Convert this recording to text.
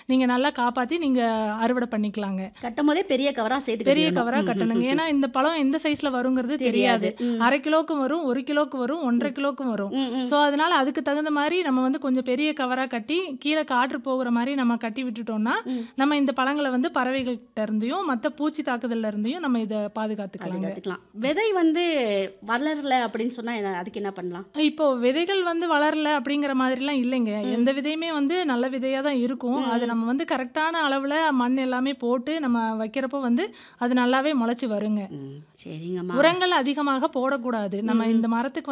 நீங்க நல்லா காப்பாத்தி நீங்க அறுவடை பண்ணிக்கலாங்க கட்டும் போதே பெரிய கவரா சேர்த்து பெரிய கட்டிடணும். கவரா ம், ம், கட்டணுங்க ம். ஏன்னா இந்த பழம் எந்த சைஸ்ல வருங்கிறது தெரியாது ம். அரை கிலோக்கும் வரும் ஒரு கிலோக்கு வரும் ஒன்றரை கிலோக்கும் வரும் ம், ம். ஸோ அதனால அதுக்கு தகுந்த மாதிரி நம்ம வந்து கொஞ்சம் பெரிய கவரா கட்டி கீழே காற்று போகிற மாதிரி நம்ம கட்டி விட்டுட்டோம்னா ம். நம்ம இந்த பழங்களை வந்து பறவைகள்கிட்ட இருந்தையும் மற்ற பூச்சி தாக்குதல்ல இருந்தையும் நம்ம இதை பாதுகாத்துக்கலாங்க பாதுகாத்துக்கலாம் விதை வந்து வளரல அப்படின்னு சொன்னா என்ன- அதுக்கு என்ன பண்ணலாம் இப்போ விதைகள் வந்து வளரல அப்படிங்கிற மாதிரிலாம் இல்லைங்க எந்த விதையுமே வந்து நல்ல விதையாக தான் இருக்கும் அது நம்ம வந்து கரெக்டான அளவில் மண் எல்லாமே போட்டு நம்ம வைக்கிறப்போ வந்து அது நல்லாவே முளைச்சி வருங்க ம், சரிங்கம்மா உரங்கள் அதிகமாக போடக்கூடாது நம்ம இந்த மரத்துக்கு